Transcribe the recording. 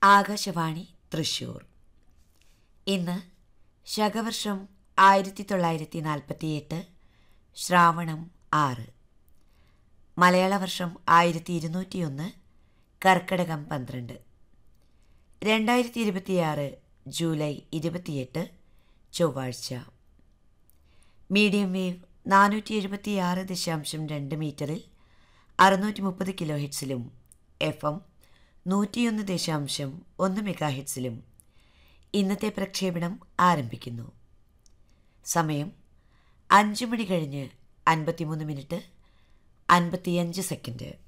ആകാശവാണി തൃശൂർ ഇന്ന് ശകവർഷം ആയിരത്തി തൊള്ളായിരത്തി നാൽപ്പത്തിയെട്ട് ശ്രാവണം ആറ് മലയാള വർഷം ആയിരത്തി ഇരുന്നൂറ്റിയൊന്ന് കർക്കടകം പന്ത്രണ്ട് രണ്ടായിരത്തി ഇരുപത്തിയാറ് ജൂലൈ ഇരുപത്തിയെട്ട് ചൊവ്വാഴ്ച മീഡിയം വേവ് നാനൂറ്റി എഴുപത്തിയാറ് ദശാംശം രണ്ട് മീറ്ററിൽ അറുന്നൂറ്റി മുപ്പത് കിലോ ഹെഡ്സിലും എഫ് എം നൂറ്റിയൊന്ന് ദശാംശം ഒന്ന് മെഗാ ഹെഡ്സിലും ഇന്നത്തെ പ്രക്ഷേപണം ആരംഭിക്കുന്നു സമയം അഞ്ച് മണി കഴിഞ്ഞ് അൻപത്തിമൂന്ന് മിനിറ്റ് അൻപത്തിയഞ്ച് സെക്കൻഡ്